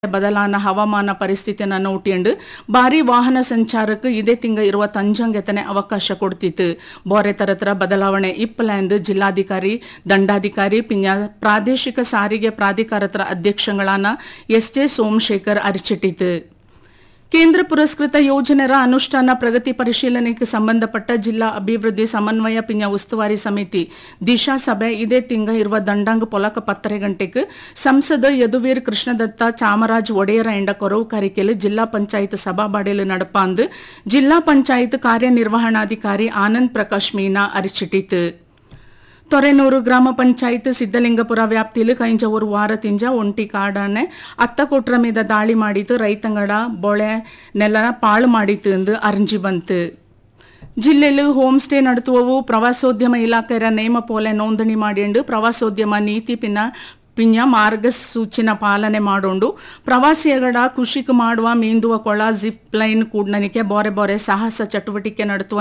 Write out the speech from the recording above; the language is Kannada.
ಬದಲಾನ ಹವಾಮಾನ ಪರಿಸ್ಥಿತಿಯನ್ನು ನೋಟಿಯಂಡು ಭಾರಿ ವಾಹನ ಸಂಚಾರಕ್ಕೆ ಇದೇ ತಿಂಗ ಇರುವ ತಂಜಂಗೆತನೆ ಅವಕಾಶ ಕೊಡ್ತಿತ್ತು ಬೋರೆ ತರತರ ಬದಲಾವಣೆ ಇಪ್ಪಲೆಂದು ಜಿಲ್ಲಾಧಿಕಾರಿ ದಂಡಾಧಿಕಾರಿ ಪಿಂಜ ಪ್ರಾದೇಶಿಕ ಸಾರಿಗೆ ಪ್ರಾಧಿಕಾರತರ ಅಧ್ಯಕ್ಷಗಳಾನ ಎಸ್ ಜೆ ಸೋಮಶೇಖರ್ ಅರಿಚಿಟ್ಟಿತು ಕೇಂದ್ರ ಪುರಸ್ಕೃತ ಯೋಜನೆರ ಅನುಷ್ಠಾನ ಪ್ರಗತಿ ಪರಿಶೀಲನೆಗೆ ಸಂಬಂಧಪಟ್ಟ ಜಿಲ್ಲಾ ಅಭಿವೃದ್ಧಿ ಸಮನ್ವಯ ಪಿಂಜ ಉಸ್ತುವಾರಿ ಸಮಿತಿ ದಿಶಾ ಸಭೆ ಇದೇ ತಿಂಗ ಇರುವ ದಂಡಾಂಗ ಪೊಲಕ ಪತ್ತರೆ ಗಂಟೆಗೆ ಸಂಸದ ಯದುವೀರ್ ಕೃಷ್ಣದತ್ತ ಚಾಮರಾಜ್ ಒಡೆಯರ ಎಂಡ ಕೊರವು ಕಾರಿಕೆಲು ಜಿಲ್ಲಾ ಪಂಚಾಯತ್ ಸಭಾಬಾಡೆಲು நடப்பாந்து ಜಿಲ್ಲಾ ಪಂಚಾಯತ್ ಕಾರ್ಯನಿರ್ವಹಣಾಧಿಕಾರಿ ಆನಂದ್ ಪ್ರಕಾಶ್ ಮೀನಾ ಅರಿಚಿಟ್ಟಿತು ತೊರೆನೂರು ಗ್ರಾಮ ಪಂಚಾಯತ್ ಸಿದ್ದಲಿಂಗಪುರ ವ್ಯಾಪ್ತಿಯಲ್ಲಿ ಕೈಂಜ ಒಂದು ವಾರತಿಂಜ ಒಂಟಿ ಕಾಡಾನೆ ಅತ್ತಕೊಟ್ರ ಮೀದ ದಾಳಿ ಮಾಡಿತು ರೈತಂಗಡ ಬೊಳೆ ನೆಲ ಪಾಳು ಮಾಡಿತು ಎಂದು ಅರ್ಜಿ ಬಂತು ಜಿಲ್ಲೆಯಲ್ಲಿ ಹೋಮ್ ಸ್ಟೇ ನಡತುವವು ಪ್ರವಾಸೋದ್ಯಮ ಇಲಾಖೆಯ ನೇಮ ಪೋಲೆ ನೋಂದಣಿ ಮಾಡಿಂಡು ಪ್ರವಾಸೋದ್ಯಮ ನೀತಿ ಪಿನ್ನ ಪಿಂಜ ಮಾರ್ಗಸೂಚಿನ ಪಾಲನೆ ಮಾಡೋಂಡು ಪ್ರವಾಸಿಗಡ ಕೃಷಿಕ್ ಮಾಡುವ ಮೀಂದುವ ಕೊಳ ಜಿಪ್ ಲೈನ್ ಕೂಡ್ನನಿಕೆ ಬೋರೆ ಬೋರೆ ಸಾಹಸ ಚಟುವಟಿಕೆ ನಡೆಸುವ